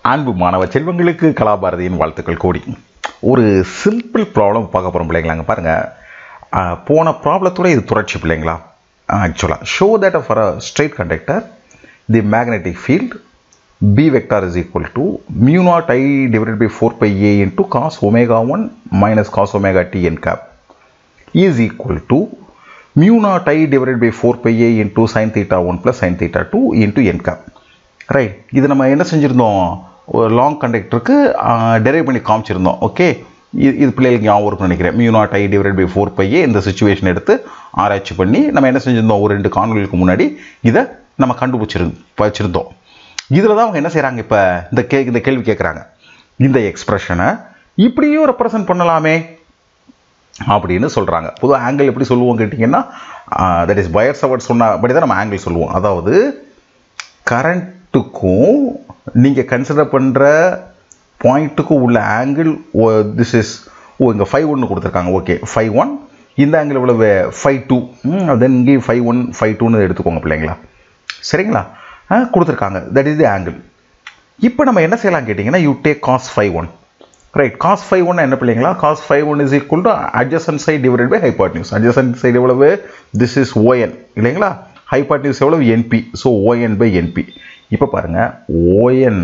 அன்பு மாணவ செல்வங்களுக்கு கலாபாரதியின் வாழ்த்துக்கள் கோடி ஒரு சிம்பிள் ப்ராப்ளம் பார்க்க போகிறோம் பிள்ளைங்களாங்க பாருங்கள் போன ப்ராப்ளத்தோட இது தொடர்ச்சி பிள்ளைங்களா ஆக்சுவலாக show that for a straight conductor the magnetic field B vector is equal to mu naught I divided by four pi a into cos omega one minus cos omega D n cap is equal to mu naught i divided by 4 pi a into sin theta 1 plus sin theta 2 into n cap right இது நம்ம என்ன செஞ்சுருந்தோம் ஒரு long கண்டக்டருக்கு derive பண்ணி காமிச்சிருந்தோம் okay இது இது பிள்ளைகளுக்கு ஞாபகம் இருக்கும்னு நினைக்கிறேன் mu naught I divide by four பையே இந்த சுச்சுவேஷன் எடுத்து ஆராய்ச்சி பண்ணி நம்ம என்ன செஞ்சிருந்தோம் ஒரு ரெண்டு காணொலிகளுக்கு முன்னாடி இதை நம்ம கண்டுபிடிச்சிரு வச்சுருந்தோம் இதில் தான் அவங்க என்ன செய்கிறாங்க இப்போ இந்த கே இந்த கேள்வி கேட்குறாங்க இந்த எக்ஸ்பிரஷனை இப்படியும் ரெப்ரசன்ட் பண்ணலாமே அப்படின்னு சொல்கிறாங்க பொதுவாக ஆங்கிள் எப்படி சொல்லுவோம் கேட்டிங்கன்னா தட் இஸ் பயர் சவர்ட் சொன்னபடி தான் நம்ம ஆங்கிள் சொல்லுவோம் அதாவது கரண்ட்டுக்கும் நீங்கள் கன்சிடர் பண்ணுற பாயிண்ட்டுக்கும் உள்ள ஆங்கிள் திஸ் இஸ் ஓ இங்கே ஃபைவ் ஒன்று கொடுத்துருக்காங்க ஓகே ஃபைவ் ஒன் இந்த ஆங்கிள் இவ்வளவு ஃபைவ் டூ தென் இங்கே ஃபைவ் ஒன் ஃபைவ் டூன்னு எடுத்துக்கோங்க பிள்ளைங்களா சரிங்களா ஆ கொடுத்துருக்காங்க தட் இஸ் தி ஆங்கிள் இப்போ நம்ம என்ன செய்யலாம் கேட்டிங்கன்னா you take cos five one right cos five one என்ன பிள்ளைங்களா cos five one is equal to adjacent side divide by hypotenuse adjacent side எவ்வளவு திஸ் இஸ் ஓஎன் இல்லைங்களா ஹைபாட்னியூஸ் எவ்வளவு NB so ON by NB இப்போ பாருங்கள் ON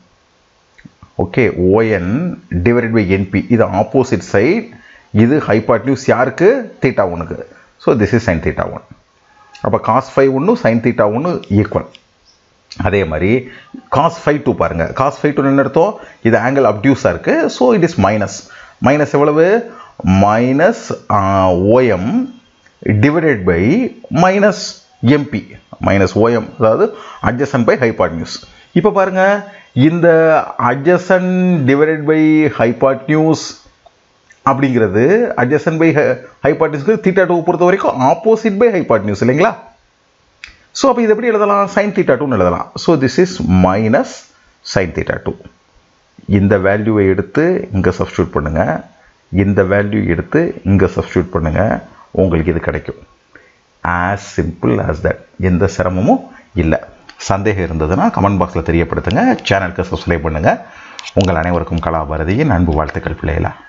okay ON divide by NB இது opposite side இது hypotenuse யாருக்கு theta ஒனுக்கு so this is sine theta one அப்போ காஸ் ஃபைவ் ஒன்று சைன் தீட்டா ஒன்று ஈக்குவல் அதே மாதிரி காஸ் ஃபைவ் டூ பாருங்கள் காஸ் ஃபைவ் டூ என்ன அர்த்தம் இது ஆங்கிள் அப்டியூஸாக இருக்குது so it is minus minus எவ்வளவு minus OM divided by minus MB minus OM அதாவது அட்ஜசன் பை ஹைபாட்னியூஸ் இப்போ பாருங்கள் இந்த அட்ஜசன் டிவைடட் பை ஹைபாட்னியூஸ் அப்படிங்கிறது அட்ஜசன் பை ஹைபாட்னியூஸ்க்கு தீட்டா டூ பொறுத்த வரைக்கும் ஆப்போசிட் பை ஹைபாட்னியூஸ் இல்லைங்களா ஸோ அப்போ இது எப்படி எழுதலாம் சைன் தீட்டா டூன்னு எழுதலாம் so this is minus sine theta two இந்த வேல்யூவை எடுத்து இங்கே சப்ஸ்டியூட் பண்ணுங்கள் இந்த வேல்யூ எடுத்து இங்கே சப்ஸ்டியூட் பண்ணுங்கள் உங்களுக்கு இது கிடைக்கும் ஆஸ் சிம்பிள் ஆஸ் தட் எந்த சிரமமும் இல்லை சந்தேகம் இருந்ததுன்னா கமெண்ட் பாக்ஸில் தெரியப்படுத்துங்க சேனலுக்கு சப்ஸ்கிரைப் பண்ணுங்கள் உங்கள் அனைவருக்கும் கலாபாரதியின் அன்பு வாழ்த்துக்கள் பிள்ளைகளா